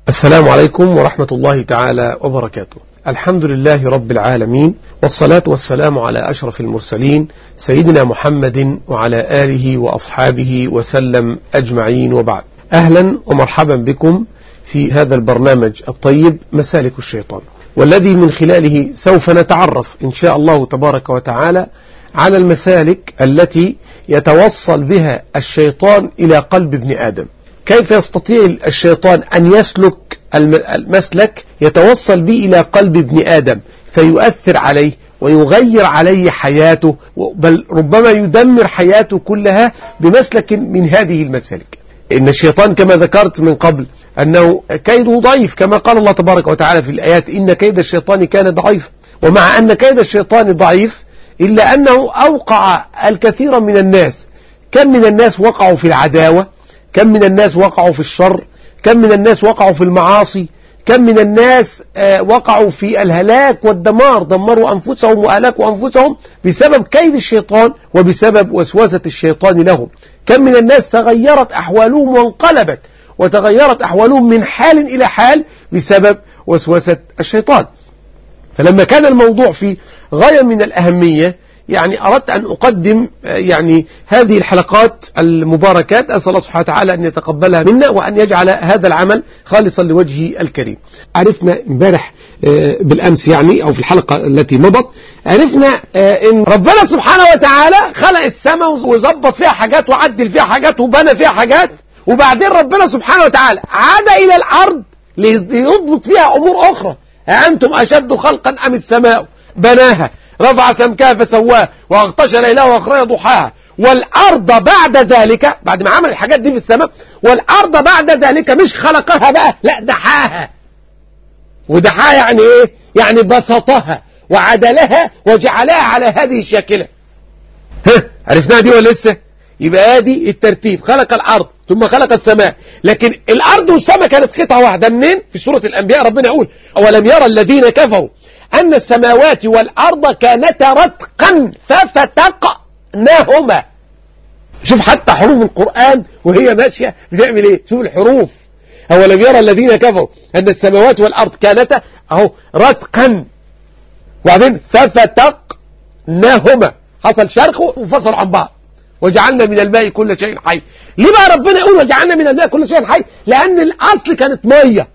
السلام عليكم ورحمة الله تعالى وبركاته الحمد لله رب العالمين والصلاة والسلام على أشرف المرسلين سيدنا محمد وعلى آله وأصحابه وسلم أجمعين وبعد أهلا ومرحبا بكم في هذا البرنامج الطيب مسالك الشيطان والذي من خلاله سوف نتعرف إن شاء الله تبارك وتعالى على المسالك التي يتوصل بها الشيطان إلى قلب ابن آدم كيف يستطيع الشيطان أن يسلك المسلك يتوصل به إلى قلب ابن آدم فيؤثر عليه ويغير عليه حياته بل ربما يدمر حياته كلها بمسلك من هذه المسالك إن الشيطان كما ذكرت من قبل أنه كيده ضعيف كما قال الله تبارك وتعالى في الآيات إن كيد الشيطان كان ضعيفا ومع أن كيد الشيطان ضعيف إلا أنه أوقع الكثير من الناس كم من الناس وقعوا في العداوة كم من الناس وقعوا في الشر كم من الناس وقعوا في المعاصي كم من الناس وقعوا في الهلاك والدمار دمروا أنفسهم وأهلكوا أنفسهم بسبب كيد الشيطان وبسبب وسوسة الشيطان لهم كم من الناس تغيرت أحوالهم وانقلبت وتغيرت أحوالهم من حال إلى حال بسبب وسوسة الشيطان فلما كان الموضوع في غاية من الأهمية يعني أردت أن أقدم يعني هذه الحلقات المباركات أسأل الله سبحانه وتعالى أن يتقبلها منا وأن يجعل هذا العمل خالصا لوجهه الكريم عرفنا امبارح بالأمس يعني أو في الحلقة التي مضت عرفنا أن ربنا سبحانه وتعالى خلق السماء وظبط فيها حاجات وعدل فيها حاجات وبنى فيها حاجات وبعدين ربنا سبحانه وتعالى عاد إلى الأرض ليضبط فيها أمور أخرى أنتم أشد خلقا أم السماء بناها رفع سمكها فسواها واغطش ليلها واخرج ضحاها والارض بعد ذلك بعد ما عمل الحاجات دي في السماء والارض بعد ذلك مش خلقها بقى لا دحاها ودحاها يعني ايه يعني بسطها وعدلها وجعلها على هذه الشاكلة ها عرفناها دي ولا لسه يبقى ادي الترتيب خلق الارض ثم خلق السماء لكن الارض والسماء كانت قطعه واحده منين في سوره الانبياء ربنا يقول اولم يرى الذين كفروا أن السماوات والأرض كانتا رتقا ففتقناهما شوف حتى حروف القرآن وهي ماشية بتعمل ايه شوف الحروف أولم يرى الذين كفروا أن السماوات والأرض كانتا أهو رتقا وبعدين ففتقناهما حصل شرخ وفصل عن بعض وجعلنا من الماء كل شيء حي ليه بقى ربنا يقول وجعلنا من الماء كل شيء حي لأن الأصل كانت مية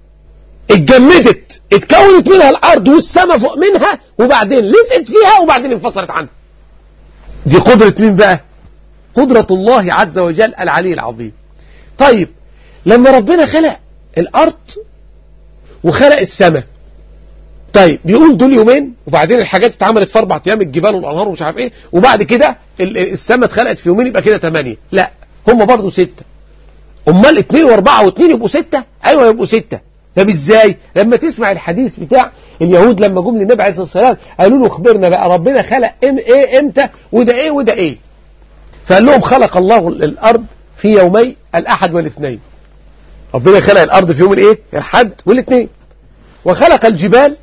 اتجمدت اتكونت منها الارض والسماء فوق منها وبعدين لزقت فيها وبعدين انفصلت عنها دي قدرة مين بقى قدرة الله عز وجل العلي العظيم طيب لما ربنا خلق الارض وخلق السماء طيب بيقول دول يومين وبعدين الحاجات اتعملت في اربع ايام الجبال والانهار ومش عارف ايه وبعد كده السماء اتخلقت في يومين يبقى كده ثمانية لا هم برضه ستة امال اثنين واربعة واثنين يبقوا ستة ايوه يبقوا ستة طب ازاي لما تسمع الحديث بتاع اليهود لما جم للنبي عليه الصلاه والسلام قالوا له اخبرنا بقى ربنا خلق ام ايه امتى وده ايه وده ايه فقال لهم خلق الله الارض في يومي الاحد والاثنين ربنا خلق الارض في يوم الايه الحد والاثنين وخلق الجبال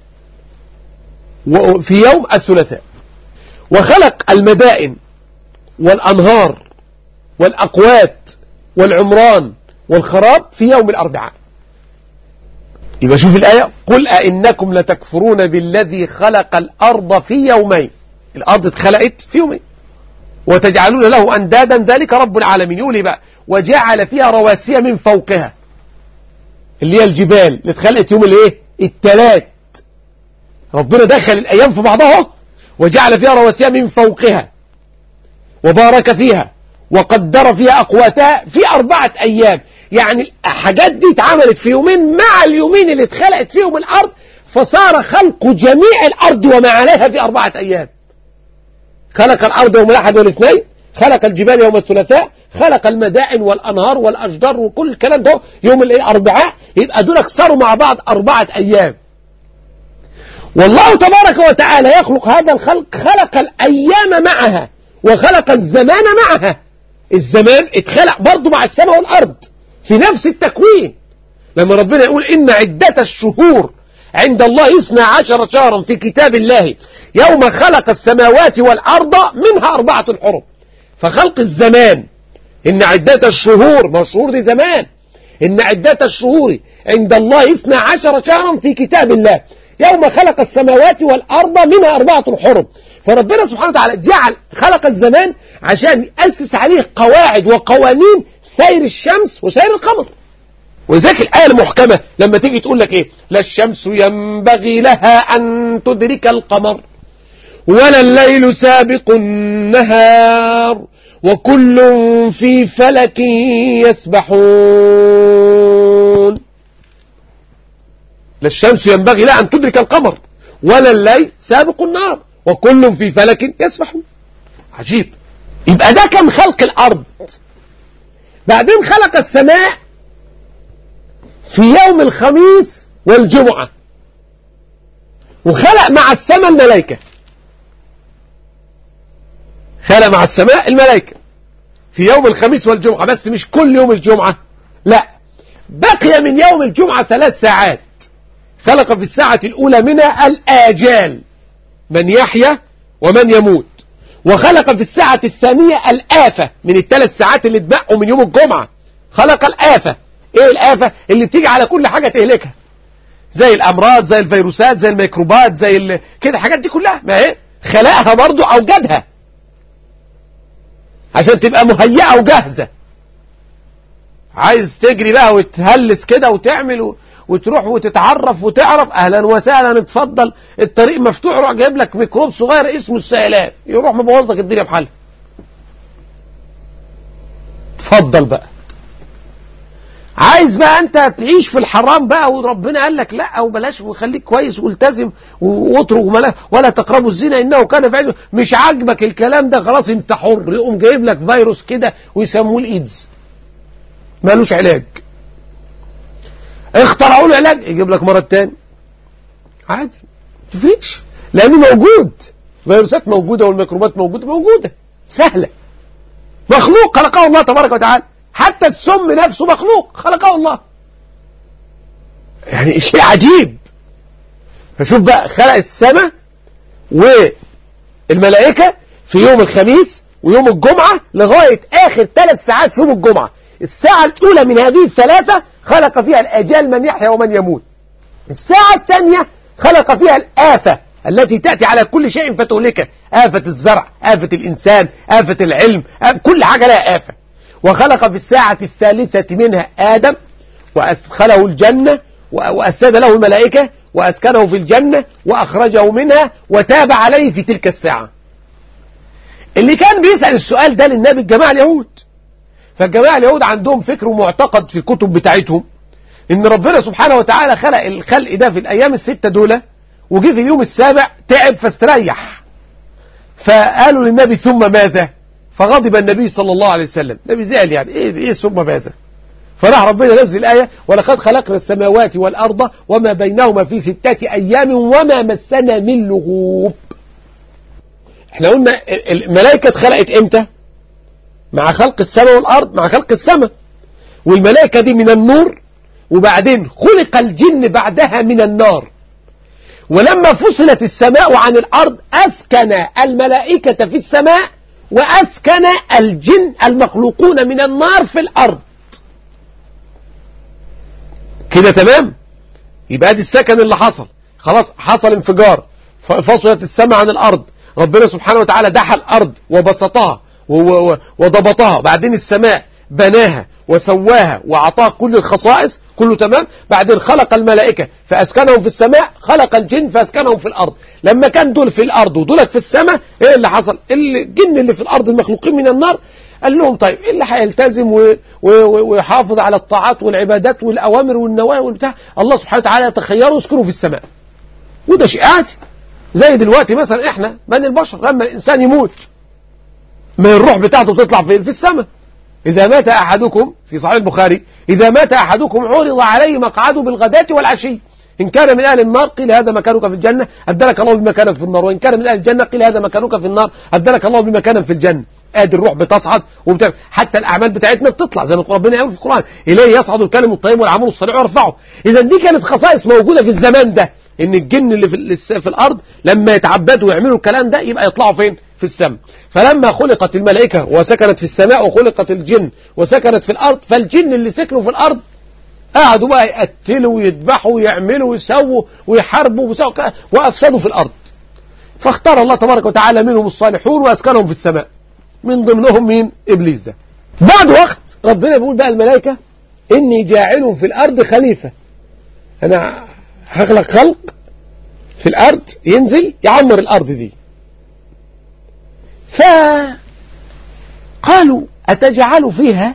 في يوم الثلاثاء وخلق المدائن والانهار والاقوات والعمران والخراب في يوم الاربعاء يبقى شوف الآية قل أئنكم لتكفرون بالذي خلق الأرض في يومين الأرض اتخلقت في يومين وتجعلون له أندادا ذلك رب العالمين يقول بقى وجعل فيها رواسي من فوقها اللي هي الجبال اللي اتخلقت يوم الايه التلات ربنا دخل الأيام في بعضها وجعل فيها رواسي من فوقها وبارك فيها وقدر فيها أقواتها في أربعة أيام يعني الحاجات دي اتعملت في يومين مع اليومين اللي اتخلقت فيهم الأرض فصار خلق جميع الأرض وما عليها في أربعة أيام خلق الأرض يوم الأحد والاثنين خلق الجبال يوم الثلاثاء خلق المدائن والأنهار والأشجار وكل الكلام ده يوم الأربعاء يبقى دول صاروا مع بعض أربعة أيام والله تبارك وتعالى يخلق هذا الخلق خلق الأيام معها وخلق الزمان معها الزمان اتخلق برضه مع السماء والأرض في نفس التكوين لما ربنا يقول إن عدة الشهور عند الله اثنا عشر شهرا في كتاب الله يوم خلق السماوات والأرض منها أربعة حرم فخلق الزمان إن عدة الشهور ما الشهور دي زمان إن عدة الشهور عند الله اثنا عشر شهرا في كتاب الله يوم خلق السماوات والأرض منها أربعة حرم فربنا سبحانه وتعالى جعل خلق الزمان عشان يأسس عليه قواعد وقوانين سير الشمس وسير القمر وذاك الآية المحكمة لما تيجي تقول لك إيه لا الشمس ينبغي لها أن تدرك القمر ولا الليل سابق النهار وكل في فلك يسبحون لا الشمس ينبغي لها أن تدرك القمر ولا الليل سابق النهار وكل في فلك يسبحون عجيب يبقى ده كان خلق الأرض بعدين خلق السماء في يوم الخميس والجمعة وخلق مع السماء الملائكة خلق مع السماء الملائكة في يوم الخميس والجمعة بس مش كل يوم الجمعة لا بقي من يوم الجمعة ثلاث ساعات خلق في الساعة الأولى منها الآجال من يحيا ومن يموت وخلق في الساعة الثانية الآفة من الثلاث ساعات اللي اتبقوا من يوم الجمعة خلق الآفة ايه الآفة اللي بتيجي على كل حاجة تهلكها زي الأمراض زي الفيروسات زي الميكروبات زي ال... كده الحاجات دي كلها ما هي خلقها برضو أوجدها عشان تبقى مهيئة وجاهزة عايز تجري بقى وتهلس كده وتعمل و... وتروح وتتعرف وتعرف اهلا وسهلا اتفضل الطريق مفتوح روح جايب لك ميكروب صغير اسمه السائلات يروح مبوظ لك الدنيا بحالها اتفضل بقى عايز بقى انت تعيش في الحرام بقى وربنا قال لك لا وبلاش وخليك كويس والتزم واترك ولا, ولا تقربوا الزنا انه كان فعلا مش عاجبك الكلام ده خلاص انت حر يقوم جايب لك فيروس كده ويسموه الايدز مالوش علاج اخترعوا له علاج يجيب لك مرض تاني عادي تفيدش لانه موجود فيروسات موجوده والميكروبات موجوده موجوده سهله مخلوق خلقه الله تبارك وتعالى حتى السم نفسه مخلوق خلقه الله يعني شيء عجيب فشوف بقى خلق السماء والملائكة في يوم الخميس ويوم الجمعة لغاية آخر ثلاث ساعات في يوم الجمعة الساعة الأولى من هذه الثلاثة خلق فيها الأجال من يحيا ومن يموت الساعة الثانية خلق فيها الآفة التي تأتي على كل شيء فتهلكه آفة الزرع آفة الإنسان آفة العلم آفة كل حاجة لها آفة وخلق في الساعة الثالثة منها آدم وأدخله الجنة وأسد له الملائكة وأسكنه في الجنة وأخرجه منها وتاب عليه في تلك الساعة اللي كان بيسأل السؤال ده للنبي الجماعة اليهود فالجماعة اليهود عندهم فكر ومعتقد في الكتب بتاعتهم ان ربنا سبحانه وتعالى خلق الخلق ده في الايام الستة دول وجي في اليوم السابع تعب فاستريح فقالوا للنبي ثم ماذا فغضب النبي صلى الله عليه وسلم النبي زعل يعني ايه ايه ثم ماذا فراح ربنا نزل الآية ولقد خلقنا السماوات والأرض وما بينهما في ستة أيام وما مسنا من لغوب احنا قلنا الملائكة اتخلقت امتى مع خلق السماء والأرض مع خلق السماء والملائكة دي من النور وبعدين خلق الجن بعدها من النار ولما فصلت السماء عن الأرض أسكن الملائكة في السماء وأسكن الجن المخلوقون من النار في الأرض كده تمام يبقى دي السكن اللي حصل خلاص حصل انفجار فصلت السماء عن الأرض ربنا سبحانه وتعالى دحى الأرض وبسطها وضبطها بعدين السماء بناها وسواها وأعطاها كل الخصائص كله تمام بعدين خلق الملائكة فأسكنهم في السماء خلق الجن فأسكنهم في الأرض لما كان دول في الأرض ودولك في السماء إيه اللي حصل الجن اللي في الأرض المخلوقين من النار قال لهم طيب إيه اللي هيلتزم ويحافظ على الطاعات والعبادات والأوامر والنواهي والبتاع الله سبحانه وتعالى يتخيره ويسكنه في السماء وده شيء عادي زي دلوقتي مثلا احنا بني البشر لما الإنسان يموت ما الروح بتاعته بتطلع فين في السماء إذا مات أحدكم في صحيح البخاري إذا مات أحدكم عرض عليه مقعده بالغداة والعشي إن كان من أهل النار قيل هذا مكانك في الجنة أبدلك الله بمكانك في النار وإن كان من أهل الجنة قيل هذا مكانك في النار أبدلك الله بمكانك في الجنة ادي الروح بتصعد وبتعمل حتى الاعمال بتاعتنا بتطلع زي ما ربنا يقول في القران اليه يصعد الكلم الطيب والعمل الصالح ويرفعه اذا دي كانت خصائص موجوده في الزمان ده ان الجن اللي في, في الارض لما يتعبدوا ويعملوا الكلام ده يبقى يطلعوا فين في السماء فلما خلقت الملائكة وسكنت في السماء وخلقت الجن وسكنت في الأرض فالجن اللي سكنوا في الأرض قعدوا بقى يقتلوا ويذبحوا ويعملوا ويسووا ويحاربوا ويسووا ك- وافسدوا في الارض فاختار الله تبارك وتعالى منهم الصالحون واسكنهم في السماء من ضمنهم مين ابليس ده بعد وقت ربنا بيقول بقى الملائكه اني جاعل في الارض خليفه انا هخلق خلق في الارض ينزل يعمر الارض دي فقالوا أتجعل فيها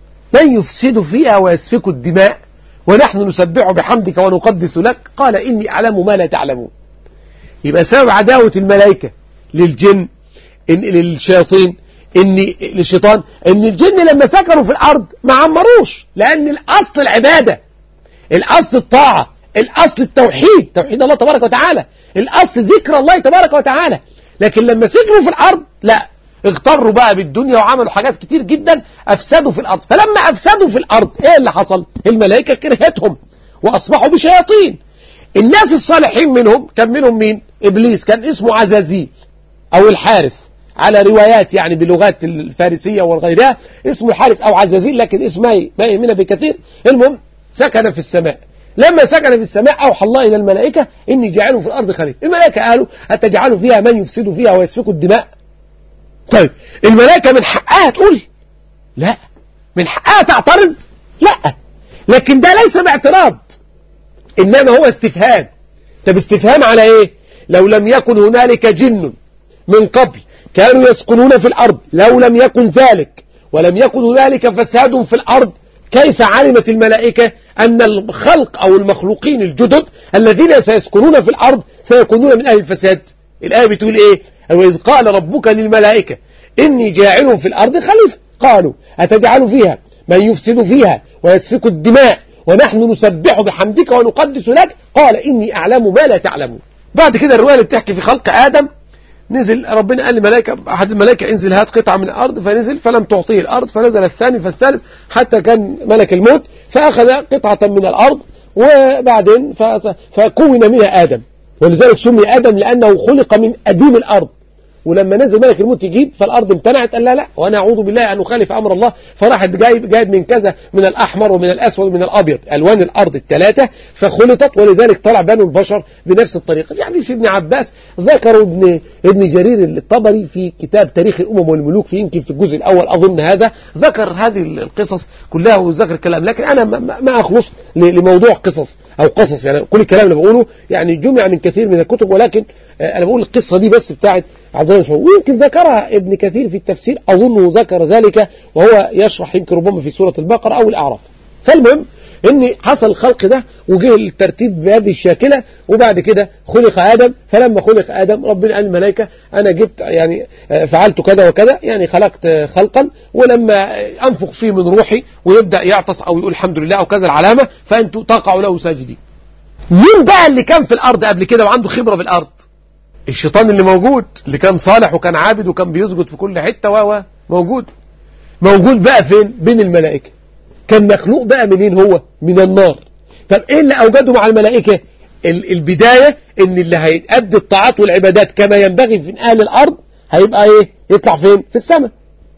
من يفسد فيها ويسفك الدماء ونحن نسبح بحمدك ونقدس لك قال إني أعلم ما لا تعلمون يبقى سبب عداوة الملائكة للجن إن للشياطين إن للشيطان إن الجن لما سكنوا في الأرض ما عمروش لأن الأصل العبادة الأصل الطاعة الأصل التوحيد توحيد الله تبارك وتعالى الأصل ذكر الله تبارك وتعالى لكن لما سكنوا في الأرض لا اغتروا بقى بالدنيا وعملوا حاجات كتير جدا أفسدوا في الأرض فلما أفسدوا في الأرض إيه اللي حصل الملائكة كرهتهم وأصبحوا بشياطين الناس الصالحين منهم كان منهم مين إبليس كان اسمه عزازيل أو الحارث على روايات يعني بلغات الفارسية وغيرها اسمه الحارث أو عزازيل لكن اسمه ما يهمنا بكثير المهم سكن في السماء لما سكن في السماء أوحى الله إلى الملائكة إني جاعله في الأرض خليفة الملائكة قالوا أتجعل فيها من يفسد فيها ويسفك الدماء طيب الملائكة من حقها تقول لا من حقها تعترض لا لكن ده ليس باعتراض إنما هو استفهام طب استفهام على إيه لو لم يكن هنالك جن من قبل كانوا يسكنون في الأرض لو لم يكن ذلك ولم يكن هنالك فساد في الأرض كيف علمت الملائكة أن الخلق أو المخلوقين الجدد الذين سيسكنون في الأرض سيكونون من أهل الفساد الآية بتقول إيه وإذ قال ربك للملائكة إني جاعل في الأرض خليفة قالوا أتجعل فيها من يفسد فيها ويسفك الدماء ونحن نسبح بحمدك ونقدس لك قال إني أعلم ما لا تعلمون بعد كده الرواية اللي بتحكي في خلق آدم نزل ربنا قال للملائكة أحد الملائكة انزل هات قطعة من الأرض فنزل فلم تعطيه الأرض فنزل الثاني فالثالث حتى كان ملك الموت فأخذ قطعة من الأرض وبعدين فكون منها آدم ولذلك سمي آدم لأنه خلق من أديم الأرض ولما نزل ملك الموت يجيب فالأرض امتنعت قال لا لا وأنا أعوذ بالله أن أخالف أمر الله فراحت جايب جايب من كذا من الأحمر ومن الأسود ومن الأبيض ألوان الأرض الثلاثة فخلطت ولذلك طلع بنو البشر بنفس الطريقة يعني ابن عباس ذكروا ابن ابن جرير الطبري في كتاب تاريخ الأمم والملوك في يمكن في الجزء الأول أظن هذا ذكر هذه القصص كلها وذكر الكلام لكن أنا ما أخلص لموضوع قصص أو قصص يعني كل الكلام اللي بقوله يعني جمع من كثير من الكتب ولكن أنا بقول القصة دي بس بتاعت عبد الله بن ويمكن ذكرها ابن كثير في التفسير أظنه ذكر ذلك وهو يشرح يمكن ربما في سورة البقرة أو الأعراف فالمهم ان حصل الخلق ده وجه الترتيب بهذه الشاكلة وبعد كده خلق آدم فلما خلق آدم ربنا قال الملائكة أنا جبت يعني فعلت كذا وكذا يعني خلقت خلقا ولما أنفخ فيه من روحي ويبدأ يعطس أو يقول الحمد لله أو كذا العلامة فأنتوا تقعوا له ساجدين مين بقى اللي كان في الأرض قبل كده وعنده خبرة بالأرض الشيطان اللي موجود اللي كان صالح وكان عابد وكان بيسجد في كل حتة و موجود موجود بقى فين بين الملائكة كان مخلوق بقى منين هو من النار طب ايه اللي اوجده مع الملائكة البداية ان اللي هيتأدي الطاعات والعبادات كما ينبغي في اهل الارض هيبقى ايه يطلع فين في السماء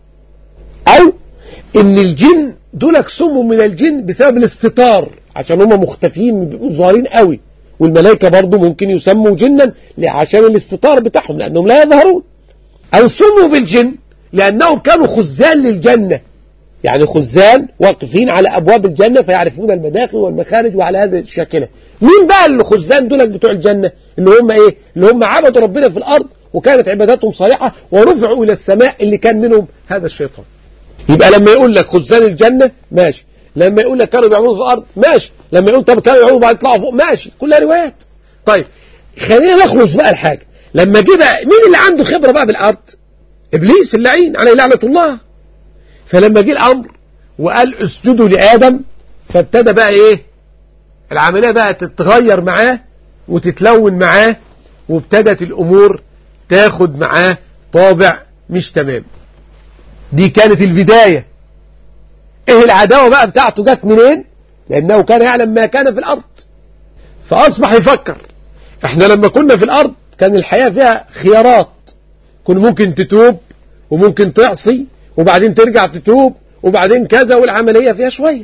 او ان الجن دولك سموا من الجن بسبب الاستتار عشان هم مختفيين بيبقوا ظاهرين قوي والملائكة برضو ممكن يسموا جنا عشان الاستطار بتاعهم لأنهم لا يظهرون أو سموا بالجن لأنهم كانوا خزان للجنة يعني خزان واقفين على أبواب الجنة فيعرفون المداخل والمخارج وعلى هذه الشاكلة مين بقى الخزان دول بتوع الجنة اللي هم إيه اللي هم عبدوا ربنا في الأرض وكانت عباداتهم صالحة ورفعوا إلى السماء اللي كان منهم هذا الشيطان يبقى لما يقول لك خزان الجنة ماشي لما يقول لك كانوا بيعملوا في الأرض ماشي لما يقول طب كانوا يعملوا بعد يطلعوا فوق ماشي كلها روايات طيب خلينا نخلص بقى الحاجة لما جه بقى مين اللي عنده خبرة بقى بالأرض إبليس اللعين عليه لعنة الله فلما جه الأمر وقال اسجدوا لآدم فابتدى بقى إيه العملية بقى تتغير معاه وتتلون معاه وابتدت الأمور تاخد معاه طابع مش تمام دي كانت البداية ايه العداوة بقى بتاعته جت منين لانه كان يعلم ما كان في الارض فاصبح يفكر احنا لما كنا في الارض كان الحياة فيها خيارات كن ممكن تتوب وممكن تعصي وبعدين ترجع تتوب وبعدين كذا والعملية فيها شوية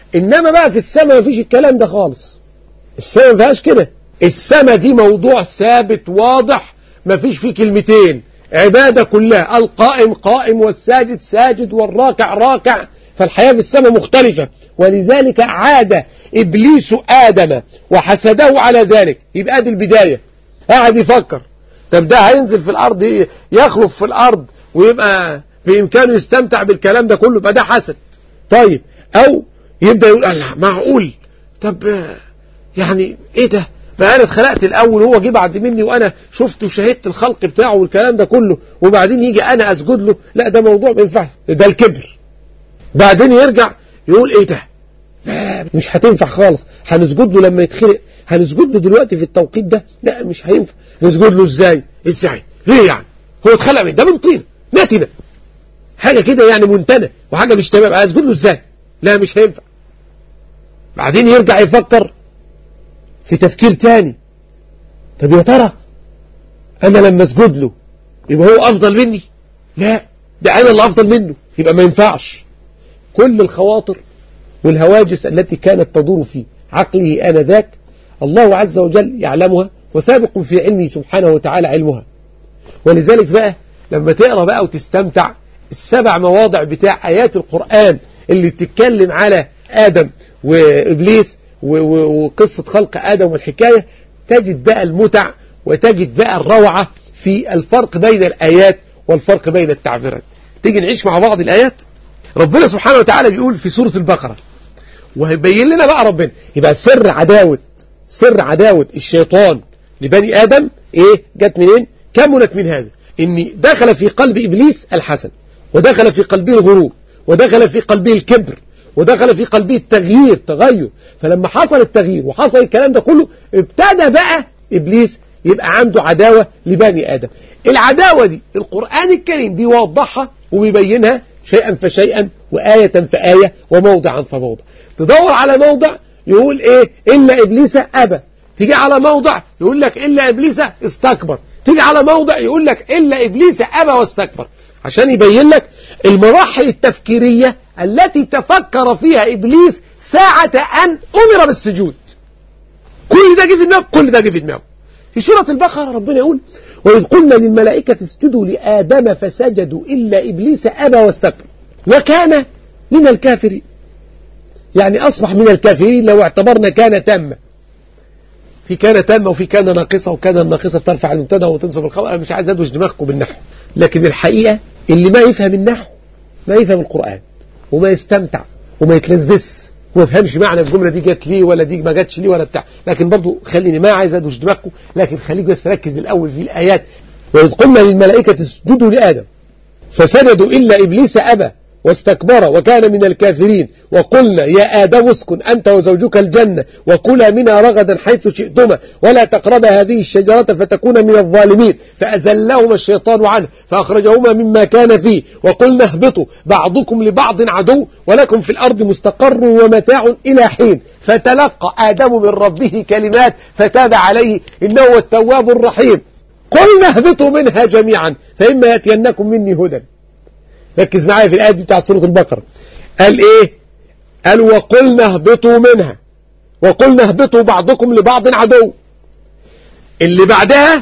إنما بقى في السماء مفيش الكلام ده خالص السماء ما فيهاش كده السماء دي موضوع ثابت واضح مفيش فيه كلمتين عبادة كلها القائم قائم والساجد ساجد والراكع راكع فالحياة في السماء مختلفة ولذلك عاد إبليس آدم وحسده على ذلك يبقى دي البداية قاعد يفكر طب ده هينزل في الأرض يخلف في الأرض ويبقى في إمكانه يستمتع بالكلام ده كله يبقى ده حسد طيب أو يبدأ يقول الله معقول طب يعني إيه ده بقى أنا اتخلقت الأول وهو جه بعد مني وأنا شفت وشاهدت الخلق بتاعه والكلام ده كله وبعدين يجي أنا أسجد له لا ده موضوع ما ينفعش ده الكبر بعدين يرجع يقول إيه ده لا مش هتنفع خالص هنسجد له لما يتخلق هنسجد له دلوقتي في التوقيت ده لا مش هينفع نسجد له ازاي ازاي ليه يعني هو اتخلق من ده من طين نتنة حاجة كده يعني منتنة وحاجة مش تمام اسجد له ازاي لا مش هينفع بعدين يرجع يفكر في تفكير تاني طب يا ترى انا لما اسجد له يبقى هو افضل مني لا ده انا اللي افضل منه يبقى ما ينفعش كل الخواطر والهواجس التي كانت تدور في عقله آنذاك الله عز وجل يعلمها وسابق في علمه سبحانه وتعالى علمها ولذلك بقى لما تقرأ بقى وتستمتع السبع مواضع بتاع آيات القرآن اللي بتتكلم على آدم وإبليس وقصة خلق آدم والحكاية تجد بقى المتع وتجد بقى الروعة في الفرق بين الآيات والفرق بين التعبيرات تيجي نعيش مع بعض الآيات ربنا سبحانه وتعالى بيقول في سورة البقرة وهيبين لنا بقى ربنا يبقى سر عداوة سر عداوة الشيطان لبني آدم ايه جت منين كملت من هذا ان دخل في قلب إبليس الحسن ودخل في قلبه الغرور ودخل في قلبه الكبر ودخل في قلبه التغيير تغير فلما حصل التغيير وحصل الكلام ده كله ابتدى بقى إبليس يبقى عنده عداوة لبني آدم العداوة دي القرآن الكريم بيوضحها وبيبينها شيئا فشيئا وآية فآية وموضعا فموضع تدور على موضع يقول ايه إلا إبليس أبى تيجي على موضع يقول لك إلا إبليس استكبر تيجي على موضع يقول لك إلا إبليس أبى واستكبر عشان يبين لك المراحل التفكيرية التي تفكر فيها إبليس ساعة أن أمر بالسجود كل ده جه في دماغه كل ده جه في دماغه في سورة البقرة ربنا يقول وإذ قلنا للملائكة اسجدوا لآدم فسجدوا إلا إبليس أبى واستكبر وكان من الكافرين يعني أصبح من الكافرين لو اعتبرنا كان تامة في كان تامة وفي كان ناقصة وكان الناقصة بترفع المبتدا وتنصب الخبر أنا مش عايز أدوش دماغكم بالنحو لكن الحقيقة اللي ما يفهم النحو ما يفهم القرآن وما يستمتع وما يتلذس وما يفهمش معنى الجملة دي جت ليه ولا دي ما جاتش ليه ولا بتاع لكن برضو خليني ما عايز أدوش دماغكم لكن خليك بس ركز الأول في الآيات وإذ قلنا للملائكة اسجدوا لآدم فسجدوا إلا إبليس أبى واستكبر وكان من الكافرين وقلنا يا آدم اسكن أنت وزوجك الجنة وكلا منها رغدا حيث شئتما ولا تقربا هذه الشجرة فتكون من الظالمين فأزلهما الشيطان عنه فأخرجهما مما كان فيه وقلنا اهبطوا بعضكم لبعض عدو ولكم في الأرض مستقر ومتاع إلى حين فتلقى آدم من ربه كلمات فتاب عليه إنه هو التواب الرحيم قلنا اهبطوا منها جميعا فإما يأتينكم مني هدى ركز معايا في الآية دي بتاع سورة البقرة قال إيه قال وقلنا اهبطوا منها وقلنا اهبطوا بعضكم لبعض عدو اللي بعدها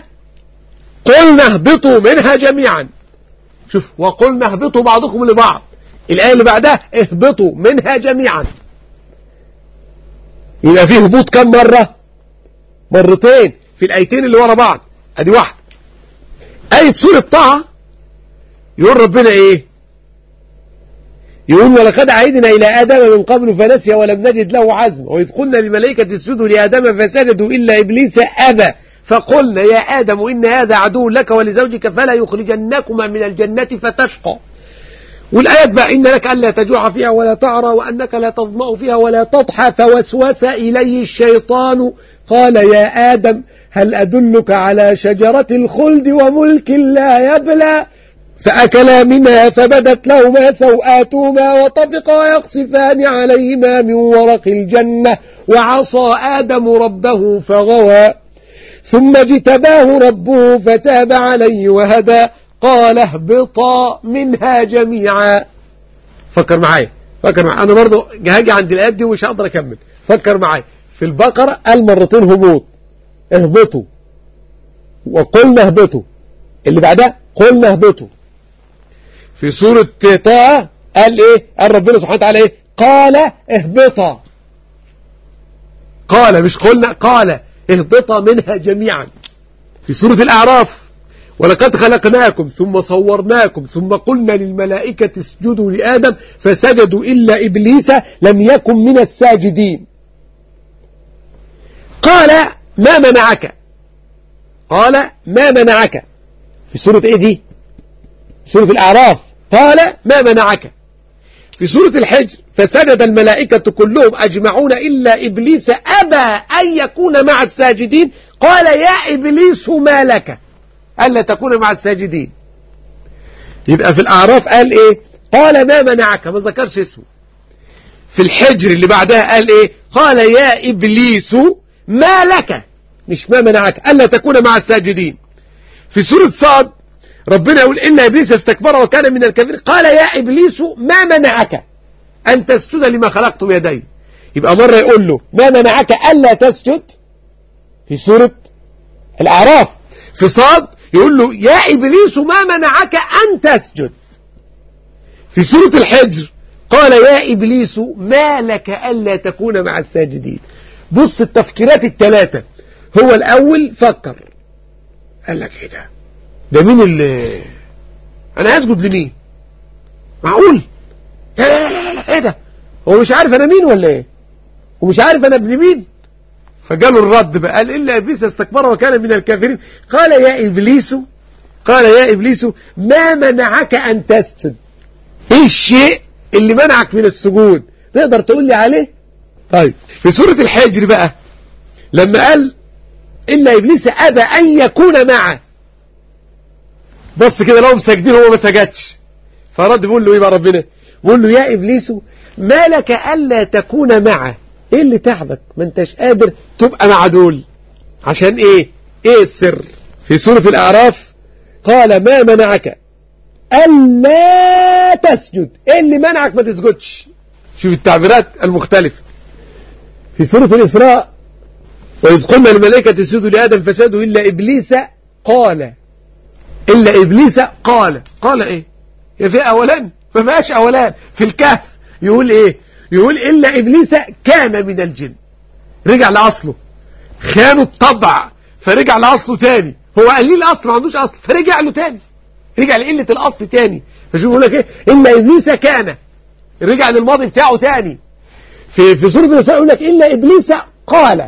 قلنا اهبطوا منها جميعا شوف وقلنا اهبطوا بعضكم لبعض الآية اللي بعدها اهبطوا منها جميعا يبقى فيه هبوط كم مرة مرتين في الآيتين اللي ورا بعض ادي واحدة آية سورة طه يقول ربنا ايه يقول ولقد عهدنا إلى آدم من قبل فنسي ولم نجد له عزم وإذ قلنا للملائكة اسجدوا لآدم فسجدوا إلا إبليس أبى فقلنا يا آدم إن هذا عدو لك ولزوجك فلا يخرجنكما من الجنة فتشقى والآيات بقى إن لك ألا تجوع فيها ولا تعرى وأنك لا تظمأ فيها ولا تضحى فوسوس إليه الشيطان قال يا آدم هل أدلك على شجرة الخلد وملك لا يبلى فأكلا منها فبدت لهما سوآتهما وطفقا يقصفان عليهما من ورق الجنة وعصى آدم ربه فغوى ثم اجتباه ربه فتاب عليه وهدى قال اهبطا منها جميعا فكر معايا فكر معي أنا برضو هاجي عند الآيات دي ومش هقدر أكمل فكر معي في البقرة قال مرتين هبوط اهبطوا وقلنا اهبطوا اللي بعدها قلنا اهبطوا في سورة طه قال ايه قال ربنا سبحانه وتعالى ايه قال اهبطا قال مش قلنا قال اهبطا منها جميعا في سورة الأعراف ولقد خلقناكم ثم صورناكم ثم قلنا للملائكة اسجدوا لآدم فسجدوا إلا إبليس لم يكن من الساجدين قال ما منعك قال ما منعك في سورة ايه دي سورة الأعراف قال ما منعك في سورة الحجر فسجد الملائكة كلهم أجمعون إلا إبليس أبى أن يكون مع الساجدين قال يا إبليس ما لك ألا تكون مع الساجدين يبقى في الأعراف قال إيه قال ما منعك ما ذكرش اسمه في الحجر اللي بعدها قال إيه قال يا إبليس ما لك مش ما منعك ألا تكون مع الساجدين في سورة صاد ربنا يقول إن إبليس استكبر وكان من الكافرين قال يا إبليس ما منعك أن تسجد لما خلقت بيدي يبقى مرة يقول له ما منعك ألا تسجد في سورة الأعراف في صاد يقول له يا إبليس ما منعك أن تسجد في سورة الحجر قال يا إبليس ما لك ألا تكون مع الساجدين بص التفكيرات الثلاثة هو الأول فكر قال لك ايه ده ده مين اللي انا هسجد لمين معقول لا لا لا لا ايه ده هو مش عارف انا مين ولا ايه ومش عارف انا ابن مين فجاله الرد بقى قال الا ابليس استكبر وكان من الكافرين قال يا ابليس قال يا ابليس ما منعك ان تسجد ايه الشيء اللي منعك من السجود تقدر تقول لي عليه طيب في سورة الحجر بقى لما قال إلا إبليس أبى أن يكون معه بص كده لهم ساجدين هو ما سجدش فرد بيقول له ايه بقى ربنا بيقول له يا ابليس ما لك الا تكون معه ايه اللي تعبك ما انتش قادر تبقى مع دول عشان ايه ايه السر في سورة الاعراف قال ما منعك الا تسجد ايه اللي منعك ما تسجدش شوف التعبيرات المختلفة في سورة الاسراء وإذ قلنا الملائكة اسجدوا لآدم فسجدوا إلا إبليس قال إلا إبليس قال قال إيه يا في أولان ما فيهاش أولان في الكهف يقول إيه يقول إلا إبليس كان من الجن رجع لأصله خانوا الطبع فرجع لأصله تاني هو قال لي الأصل ما عندوش أصل فرجع له تاني رجع لقلة الأصل تاني فشوف يقول لك إيه إلا إبليس كان رجع للماضي بتاعه تاني في في سورة النساء يقول لك إلا إبليس قال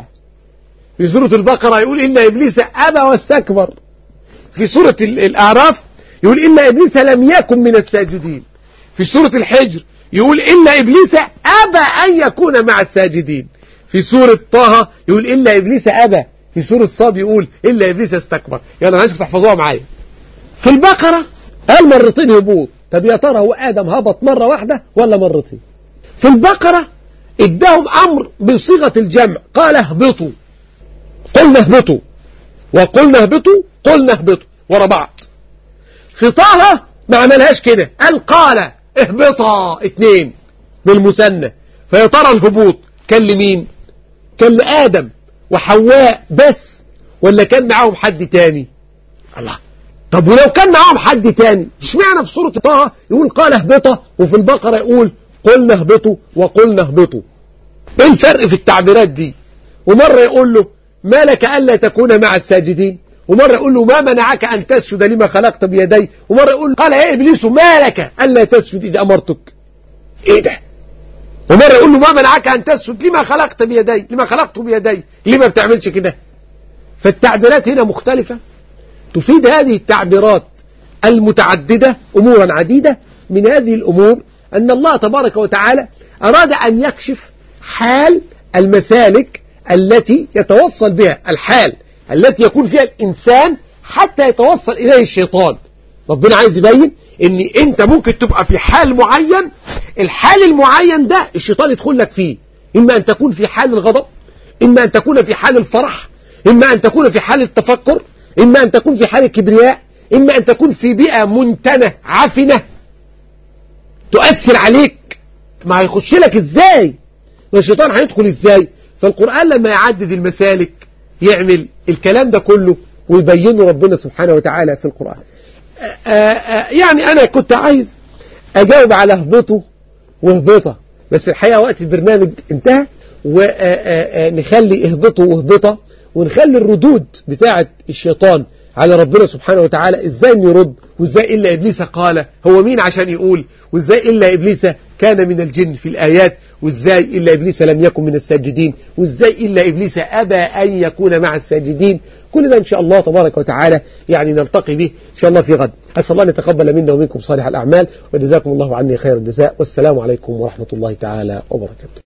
في سورة البقرة يقول إلا إبليس أبى واستكبر في سورة الأعراف يقول إلا إبليس لم يكن من الساجدين في سورة الحجر يقول إلا إبليس أبى أن يكون مع الساجدين في سورة طه يقول إلا إبليس أبى في سورة صاد يقول إلا إبليس استكبر يلا أنا عايزكم تحفظوها معايا في البقرة قال مرتين هبوط طب يا ترى هو آدم هبط مرة واحدة ولا مرتين في البقرة اداهم أمر بصيغة الجمع قال اهبطوا قلنا اهبطوا وقلنا اهبطوا قلنا اهبطوا ورا بعض في طه ما عملهاش كده قال قال اهبطا اتنين بالمثنى فيا ترى الهبوط كان لمين كان لآدم وحواء بس ولا كان معاهم حد تاني الله طب ولو كان معاهم حد تاني اشمعنى في سورة طه يقول قال اهبطا وفي البقرة يقول قلنا اهبطوا وقلنا اهبطوا ايه الفرق في التعبيرات دي ومرة يقول له ما لك ألا تكون مع الساجدين ومرة يقول له ما منعك أن تسجد لما خلقت بيدي ومرة يقول قال يا إبليس ما لك ألا تسجد إذا أمرتك إيه ده ومرة يقول له ما منعك أن تسجد لما خلقت بيدي لما خلقت بيدي ليه ما بتعملش كده فالتعبيرات هنا مختلفة تفيد هذه التعبيرات المتعددة أمورا عديدة من هذه الأمور أن الله تبارك وتعالى أراد أن يكشف حال المسالك التي يتوصل بها الحال التي يكون فيها الإنسان حتى يتوصل إليه الشيطان ربنا عايز يبين ان انت ممكن تبقى في حال معين الحال المعين ده الشيطان يدخل لك فيه اما ان تكون في حال الغضب اما ان تكون في حال الفرح اما ان تكون في حال التفكر اما ان تكون في حال الكبرياء اما ان تكون في بيئة منتنة عفنة تؤثر عليك ما هيخش لك ازاي ما الشيطان هيدخل ازاي فالقرآن لما يعدد المسالك يعمل الكلام ده كله ويبينه ربنا سبحانه وتعالى في القرآن آآ آآ يعني أنا كنت عايز أجاوب على هبطه وهبطه بس الحقيقة وقت البرنامج انتهى ونخلي اهبطه وهبطه ونخلي الردود بتاعة الشيطان على ربنا سبحانه وتعالى ازاي يرد وازاي إلا إبليس قال هو مين عشان يقول وازاي إلا إبليس كان من الجن في الآيات وازاي إلا إبليس لم يكن من الساجدين وازاي إلا إبليس أبى أن يكون مع الساجدين كل ده إن شاء الله تبارك وتعالى يعني نلتقي به إن شاء الله في غد أسأل الله أن يتقبل منا ومنكم صالح الأعمال وجزاكم الله عني خير الجزاء والسلام عليكم ورحمة الله تعالى وبركاته